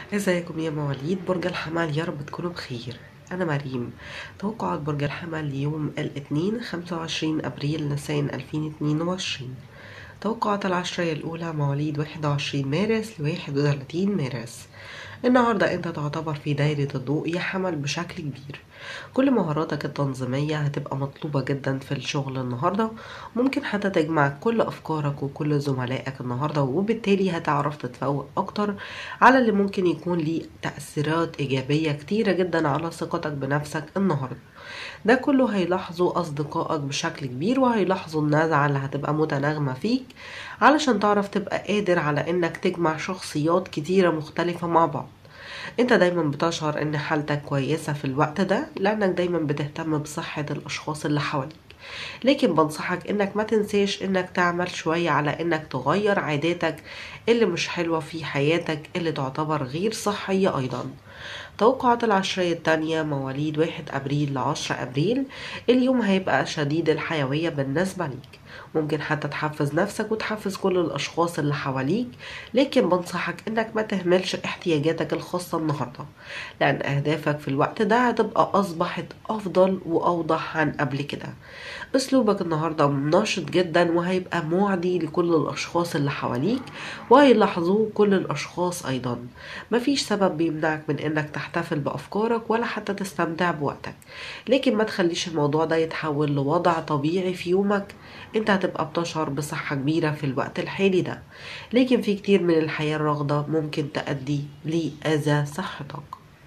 ازيكم يا مواليد برج الحمل يا رب تكونوا بخير أنا مريم توقعات برج الحمل ليوم الاثنين خمسة وعشرين أبريل نيسان ألفين اتنين وعشرين توقعات العشرية الأولى مواليد واحد وعشرين مارس لواحد وثلاثين مارس النهاردة أنت تعتبر في دايرة الضوء يا حمل بشكل كبير كل مهاراتك التنظيمية هتبقى مطلوبة جدا في الشغل النهاردة ممكن حتى تجمع كل أفكارك وكل زملائك النهاردة وبالتالي هتعرف تتفوق أكتر على اللي ممكن يكون ليه تأثيرات إيجابية كتيرة جدا على ثقتك بنفسك النهاردة ده كله هيلاحظوا أصدقائك بشكل كبير وهيلاحظوا النزعة اللي هتبقى متناغمة فيك علشان تعرف تبقى قادر على إنك تجمع شخصيات كتيرة مختلفة مع بعض انت دايما بتشعر ان حالتك كويسة في الوقت ده لانك دايما بتهتم بصحة الاشخاص اللي حواليك لكن بنصحك انك ما تنساش انك تعمل شوية على انك تغير عاداتك اللي مش حلوة في حياتك اللي تعتبر غير صحية ايضا توقعات العشرية التانية مواليد واحد أبريل لعشرة أبريل اليوم هيبقى شديد الحيوية بالنسبة ليك ممكن حتى تحفز نفسك وتحفز كل الأشخاص اللي حواليك لكن بنصحك إنك ما تهملش احتياجاتك الخاصة النهاردة لأن أهدافك في الوقت ده هتبقى أصبحت أفضل وأوضح عن قبل كده أسلوبك النهاردة ناشط جدا وهيبقى معدي لكل الأشخاص اللي حواليك وهيلاحظوه كل الأشخاص أيضا مفيش سبب بيمنعك من إنك تحتفل بأفكارك ولا حتى تستمتع بوقتك لكن ما تخليش الموضوع ده يتحول لوضع طبيعي في يومك انت هتبقى بتشعر بصحة كبيرة في الوقت الحالي ده لكن في كتير من الحياة الرغدة ممكن تؤدي لأذى صحتك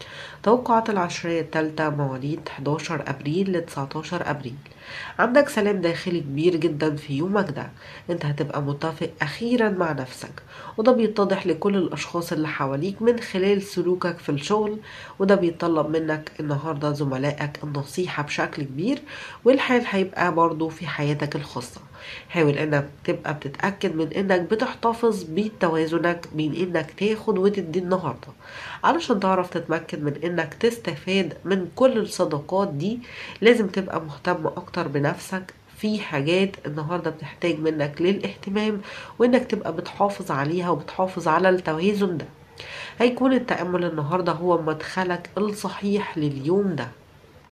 توقعات العشرية التالتة مواليد 11 أبريل ل 19 أبريل عندك سلام داخلي كبير جدا في يومك ده انت هتبقى متفق أخيرا مع نفسك وده بيتضح لكل الأشخاص اللي حواليك من خلال سلوكك في الشغل وده بيطلب منك النهاردة زملائك النصيحة بشكل كبير والحال هيبقى برضو في حياتك الخاصة حاول انك تبقى بتتأكد من انك بتحتفظ بتوازنك بين انك تاخد وتدي النهاردة علشان تعرف تتمكن من انك تستفاد من كل الصداقات دي لازم تبقى مهتم اكتر بنفسك في حاجات النهارده بتحتاج منك للاهتمام وانك تبقى بتحافظ عليها وبتحافظ على التوازن ده هيكون التأمل النهارده هو مدخلك الصحيح لليوم ده